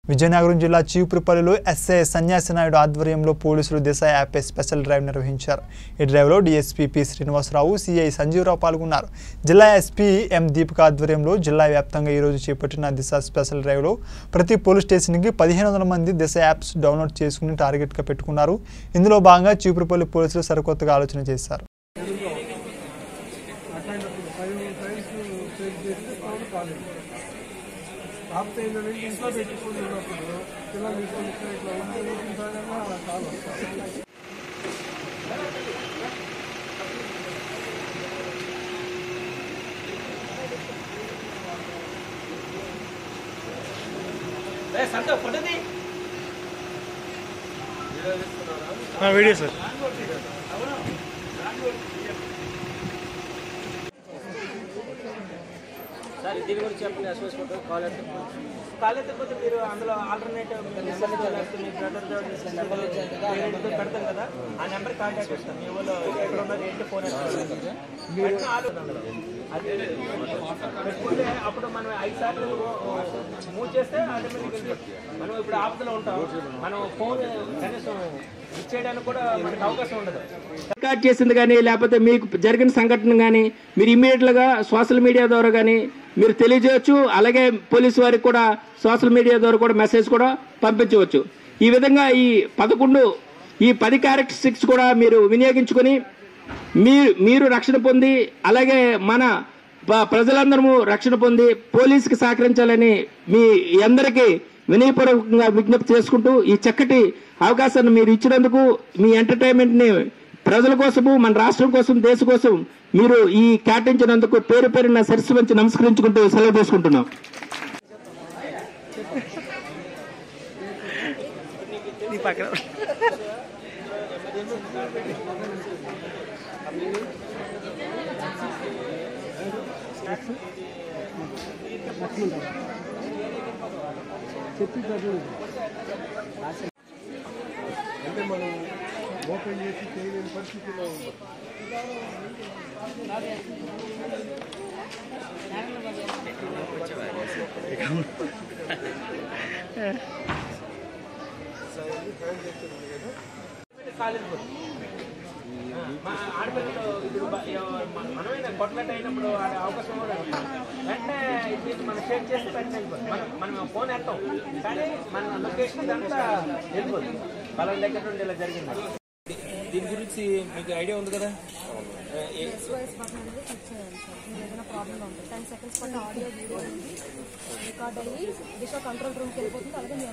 విజయనగరం జిల్లా చీపురుపల్లిలో ఎస్ఐ సన్యాసి నాయుడు ఆధ్వర్యంలో పోలీసులు దిశ యాప్ స్పెషల్ డ్రైవ్ నిర్వహించారు ఈ డ్రైవ్లో DSP P Srinivasa Rao CI Sanjeeva Rao పాల్గొన్నారు జిల్లా ఎస్పీ ఎం దీపిక ఆధ్వర్యంలో జిల్లా వ్యాప్తంగా ఈరోజు చేపట్టిన దిశ స్పెషల్ డ్రైవ్లో ప్రతి పోలీస్ స్టేషన్కి పదిహేను వందల మంది దిశ యాప్స్ డౌన్లోడ్ చేసుకుని టార్గెట్గా పెట్టుకున్నారు ఇందులో భాగంగా చీపురుపల్లి పోలీసులు సరికొత్తగా ఆలోచన చేశారు అట్లాంటప్పుడు ఫైవ్ టైమ్స్ చెక్ చేస్తే పవన్ కాలేదు కాకపోతే ఏంటంటే ఇంట్లో పెట్టుకుని ఉన్నప్పుడు పిల్లలు తీసుకొని ఇక్కడ ఇట్లా ఉంటే చూపించగా కాలు వస్తారు వీడియో సార్ సార్ దీని గురించి చెప్పండి ఎస్ఓఎస్ ఫోటో కాల్ అయితే కాల్ అయితే పోతే మీరు అందులో ఆల్టర్నేటివ్ మీ బ్రదర్ నెంబర్ పెడతాం కదా ఆ నెంబర్ కాంటాక్ట్ చేస్తాం మీ ఊళ్ళో ఎక్కడ ఉన్నది ఏంటి ఫోన్ అది పెట్టుకుంటే అప్పుడు మనం ఐదు సార్లు మూవ్ చేస్తే ఆటోమేటిక్ మనం ఇప్పుడు ఆపదలో ఉంటాం మనం ఫోన్ కనీసం ఇచ్చేయడానికి కూడా మనకు అవకాశం ఉండదు రికార్డ్ చేసింది కానీ లేకపోతే మీకు జరిగిన సంఘటన కానీ మీరు ఇమీడియట్ గా సోషల్ మీడియా ద్వారా కానీ మీరు తెలియజేయచ్చు అలాగే పోలీసు వారికి కూడా సోషల్ మీడియా ద్వారా కూడా మెసేజ్ కూడా పంపించవచ్చు ఈ విధంగా ఈ పదకొండు ఈ పది క్యారెక్టరిస్టిక్స్ కూడా మీరు వినియోగించుకొని మీరు మీరు రక్షణ పొంది అలాగే మన ప- ప్రజలందరము రక్షణ పొంది పోలీసుకి సహకరించాలని మీ అందరికీ వినయపూర్వకంగా విజ్ఞప్తి చేసుకుంటూ ఈ చక్కటి అవకాశాన్ని మీరు ఇచ్చినందుకు మీ ఎంటర్టైన్మెంట్ ని ప్రజల కోసము మన రాష్ట్రం కోసం దేశం కోసం మీరు ఈ కేటాయించినందుకు పేరు పేరున సరస్సు మంచి నమస్కరించుకుంటూ సెలవు తీసుకుంటున్నాం అంటే మనం ఓపెన్ చేసి చేయలేని పరిస్థితిలో ఉన్నాం మా ఆడపిల్లలు ఇప్పుడు బ- ఎవ- మన- మనమైనా కొట్లాట అయినప్పుడు ఆడే అవకాశం కూడా ఉంది. వెంటనే ఇది మనం షేర్ చేసి వెంటనే వెళ్ళిపోతుంది. మనం మనం ఫోన్ ఎత్తాం కానీ మన లొకేషన్ అంతా వెళ్ళిపోతుంది వాళ్ళ దగ్గర నుండి ఇలా జరిగింది దీని గురించి మీకు ఐడియా ఉంది కదా ఎస్ఓఎస్ బటన్ అనేది క్లిక్ చేయాలి సార్ మీరు ఏదైనా ప్రాబ్లం ఉంటుంది టెన్ సెకండ్స్ పాటు ఆడియో వీడియో అనేది రికార్డ్ అయ్యి దిశ కంట్రోల్ రూమ్కి వెళ్ళిపోతుంది అలాగే మీ